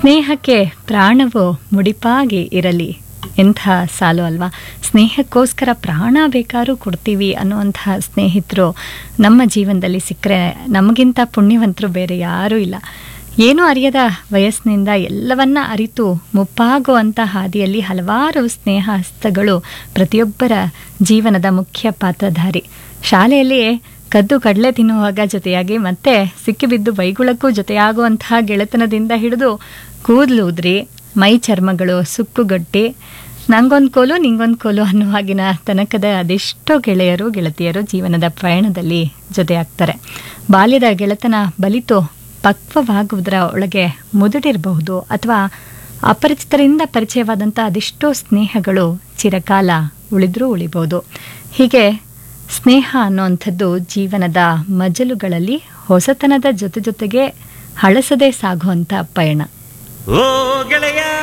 ಸ್ನೇಹಕ್ಕೆ ಪ್ರಾಣವು ಮುಡಿಪಾಗಿ ಇರಲಿ ಎಂಥ ಸಾಲು ಅಲ್ವಾ ಸ್ನೇಹಕ್ಕೋಸ್ಕರ ಪ್ರಾಣ ಬೇಕಾದ್ರೂ ಕೊಡ್ತೀವಿ ಅನ್ನುವಂತಹ ಸ್ನೇಹಿತರು ನಮ್ಮ ಜೀವನದಲ್ಲಿ ಸಿಕ್ಕರೆ ನಮಗಿಂತ ಪುಣ್ಯವಂತರು ಬೇರೆ ಯಾರೂ ಇಲ್ಲ ಏನೂ ಅರಿಯದ ವಯಸ್ಸಿನಿಂದ ಎಲ್ಲವನ್ನ ಅರಿತು ಮುಪ್ಪಾಗುವಂಥ ಹಾದಿಯಲ್ಲಿ ಹಲವಾರು ಸ್ನೇಹ ಹಸ್ತಗಳು ಪ್ರತಿಯೊಬ್ಬರ ಜೀವನದ ಮುಖ್ಯ ಪಾತ್ರಧಾರಿ ಶಾಲೆಯಲ್ಲಿ ಕದ್ದು ಕಡಲೆ ತಿನ್ನುವಾಗ ಜೊತೆಯಾಗಿ ಮತ್ತೆ ಸಿಕ್ಕಿಬಿದ್ದು ಬೈಗುಳಕ್ಕೂ ಜೊತೆಯಾಗುವಂತಹ ಗೆಳೆತನದಿಂದ ಹಿಡಿದು ಕೂದಲು ಉದ್ರಿ ಮೈ ಚರ್ಮಗಳು ಸುಕ್ಕುಗಟ್ಟಿ ನಂಗೊಂದು ಕೋಲು ನಿಂಗೊಂದು ಕೋಲು ಅನ್ನುವಾಗಿನ ತನಕದ ಅದೆಷ್ಟೋ ಗೆಳೆಯರು ಗೆಳತಿಯರು ಜೀವನದ ಪ್ರಯಾಣದಲ್ಲಿ ಜೊತೆಯಾಗ್ತಾರೆ ಬಾಲ್ಯದ ಗೆಳೆತನ ಬಲಿತು ಪಕ್ವವಾಗುವುದರ ಒಳಗೆ ಮುದುಡಿರಬಹುದು ಅಥವಾ ಅಪರಿಚಿತರಿಂದ ಪರಿಚಯವಾದಂಥ ಅದೆಷ್ಟೋ ಸ್ನೇಹಗಳು ಚಿರಕಾಲ ಉಳಿದ್ರೂ ಉಳಿಬಹುದು ಹೀಗೆ ಸ್ನೇಹ ಅನ್ನುವಂಥದ್ದು ಜೀವನದ ಮಜಲುಗಳಲ್ಲಿ ಹೊಸತನದ ಜೊತೆ ಜೊತೆಗೆ ಹಳಸದೆ ಸಾಗುವಂಥ ಪಯಣ ಓ ಗೆಳೆಯ